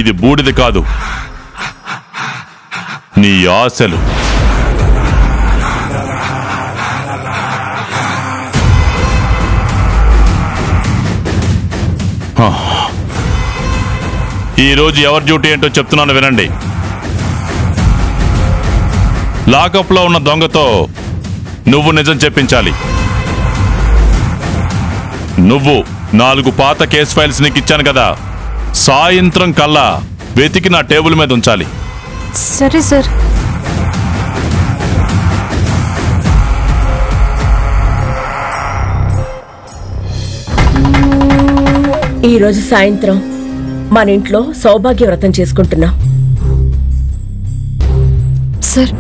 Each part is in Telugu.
ఇది బూడిద కాదు నీ ఆశలు హా. ఈరోజు ఎవరి డ్యూటీ ఏంటో చెప్తున్నాను వినండి లాకప్లో ఉన్న దొంగతో నువ్వు నిజం చెప్పించాలి నువ్వు నాలుగు పాత కేస్ ఫైల్స్ నీకు ఇచ్చాను కదా సాయంత్రం కల్లా వెతికి నా టేబుల్ మీద ఉంచాలి సరే సార్ ఈ రోజు సాయంత్రం మన ఇంట్లో సౌభాగ్య వ్రతం చేసుకుంటున్నాం సార్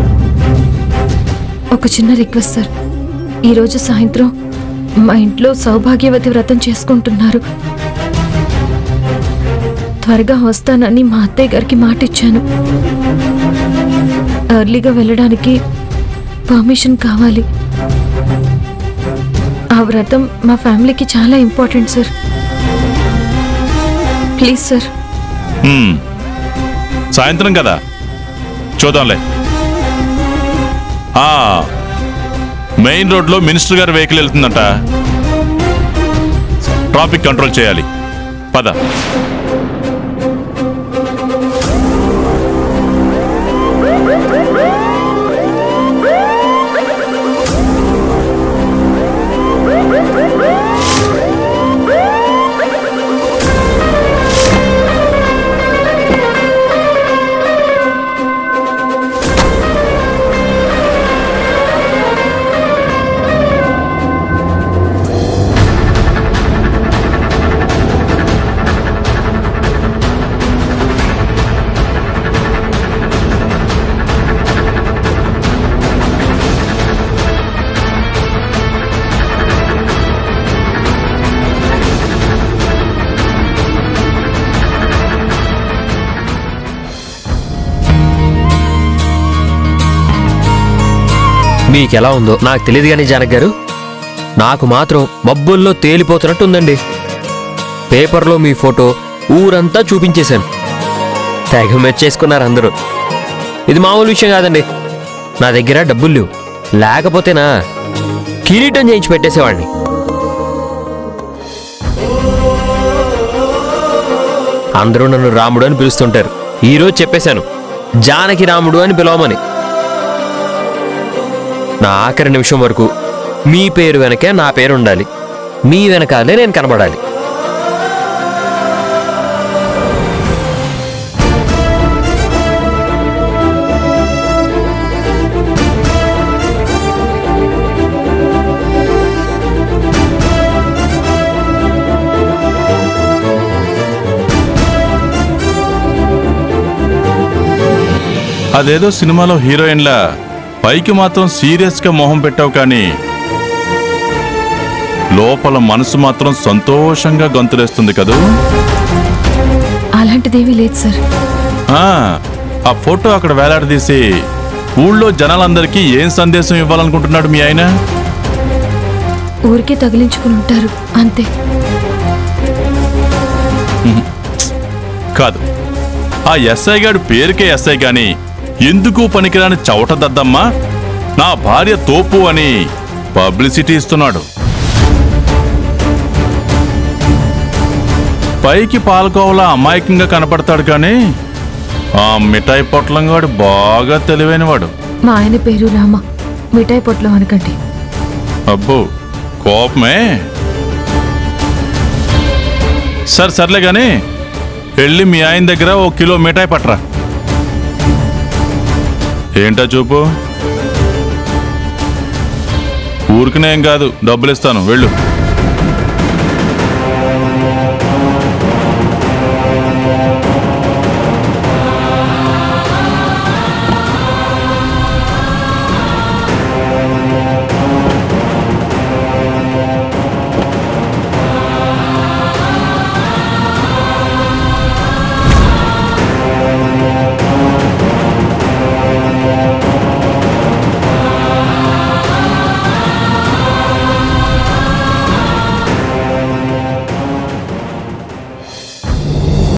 ఒక చిన్న రిక్వెస్ట్ సార్ ఈరోజు సాయంత్రం మా ఇంట్లో సౌభాగ్యవతి వ్రతం చేసుకుంటున్నారు త్వరగా వస్తానని మా అత్తయ్య గారికి మాట ఇచ్చాను ఎర్లీగా వెళ్ళడానికి పర్మిషన్ కావాలి ఆ వ్రతం మా ఫ్యామిలీకి చాలా ఇంపార్టెంట్ సార్ ప్లీజ్ సార్ హ్మ్. సాయంత్రం కదా చూద్దాంలే ఆ మెయిన్ రోడ్లో మినిస్టర్ గారి వెహికల్ వెళ్తుందంట ట్రాఫిక్ కంట్రోల్ చేయాలి పద మీకెలా ఉందో నాకు తెలియదు కానీ జానక్ గారు నాకు మాత్రం మబ్బుల్లో తేలిపోతున్నట్టుందండి పేపర్లో మీ ఫోటో ఊరంతా చూపించేశాను తెగ మెచ్చేసుకున్నారు అందరూ ఇది మామూలు విషయం కాదండి నా దగ్గర డబ్బులు లేవు లేకపోతేనా కిరీటం చేయించి పెట్టేసేవాడిని అందరూ నన్ను రాముడు అని పిలుస్తుంటారు ఈరోజు చెప్పేశాను జానకి రాముడు అని పిలవమని నా ఆఖరి నిమిషం వరకు మీ పేరు వెనకే నా పేరు ఉండాలి మీ వెనకాలే నేను కనబడాలి అదేదో సినిమాలో హీరోయిన్లా పైకి మాత్రం సీరియస్ గా మొహం పెట్టావు కానీ లోపల మనసు మాత్రం సంతోషంగా గంతులేస్తుంది కదూ అలాంటిదేమీ లేదు సార్ ఆ, ఆ ఫోటో అక్కడ వేలాడదీసి ఊళ్ళో జనాలందరికీ ఏం సందేశం ఇవ్వాలనుకుంటున్నాడు మీ ఆయన ఊరికే తగిలించుకుని ఉంటారు అంతే కాదు ఆ ఎస్ఐ గారి పేరుకే ఎస్ఐ గాని ఎందుకు పనికిరాని చవట దద్దమ్మా నా భార్య తోపు అని పబ్లిసిటీ ఇస్తున్నాడు పైకి పాలకోవలా అమాయకంగా కనపడతాడు కానీ ఆ మిఠాయి పొట్లంగాడు బాగా తెలివైనవాడు మా ఆయన పేరు రామ మిఠాయి పొట్లం అనకండి అబ్బో కోపమే సరే సర్లే గాని వెళ్ళి మీ ఆయన దగ్గర ఓ కిలో మిఠాయి పట్రా ఏంటా చూపు ఊరికనేం కాదు డబ్బులు ఇస్తాను వెళ్ళు